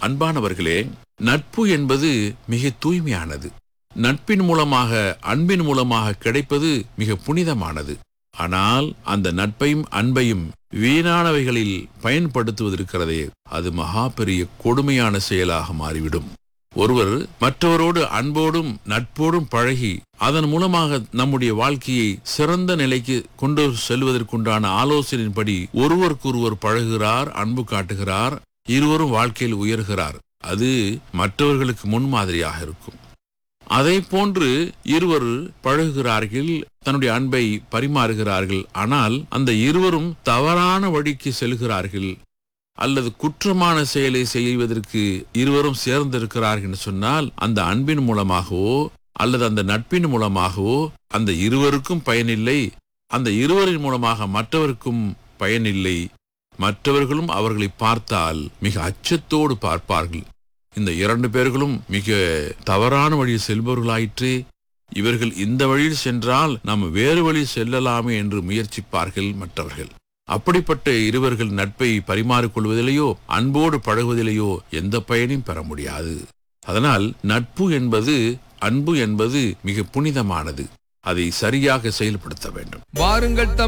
அன்பானவர்களே நட்பு என்பது மிக தூய்மையானது நட்பின் மூலமாக அன்பின் மூலமாக கிடைப்பது மிக புனிதமானது ஆனால் அந்த நட்பையும் அன்பையும் வீணானவைகளில் பயன்படுத்துவதற்கிறதே அது மகா பெரிய கொடுமையான செயலாக மாறிவிடும் ஒருவர் மற்றவரோடு அன்போடும் நட்போடும் பழகி அதன் மூலமாக நம்முடைய வாழ்க்கையை சிறந்த நிலைக்கு கொண்டு செல்வதற்குண்டான ஆலோசனையின்படி ஒருவருக்கொருவர் பழகுகிறார் அன்பு காட்டுகிறார் இருவரும் வாழ்க்கையில் உயர்கிறார் அது மற்றவர்களுக்கு முன்மாதிரியாக இருக்கும் அதை போன்று இருவர் பழகுகிறார்கள் தன்னுடைய அன்பை பரிமாறுகிறார்கள் ஆனால் அந்த இருவரும் தவறான வழிக்கு செல்கிறார்கள் அல்லது குற்றமான செயலை செய்வதற்கு இருவரும் சேர்ந்திருக்கிறார்கள் என்று சொன்னால் அந்த அன்பின் மூலமாகவோ அல்லது அந்த நட்பின் மூலமாகவோ அந்த இருவருக்கும் பயனில்லை அந்த இருவரின் மூலமாக மற்றவருக்கும் பயனில்லை மற்றவர்களும் அவர்களை பார்த்தால் மிக அச்சத்தோடு பார்ப்பார்கள் இந்த இரண்டு பேர்களும் மிக தவறான வழியில் செல்பவர்களாயிற்று இவர்கள் இந்த வழியில் சென்றால் நாம் வேறு வழி செல்லலாமே என்று முயற்சிப்பார்கள் மற்றவர்கள் அப்படிப்பட்ட இருவர்கள் நட்பை பரிமாறிக்கொள்வதிலேயோ அன்போடு பழகுவதிலேயோ எந்த பயனையும் பெற முடியாது அதனால் நட்பு என்பது அன்பு என்பது மிக புனிதமானது அதை சரியாக செயல்படுத்த வேண்டும் வாருங்கள் தம்பி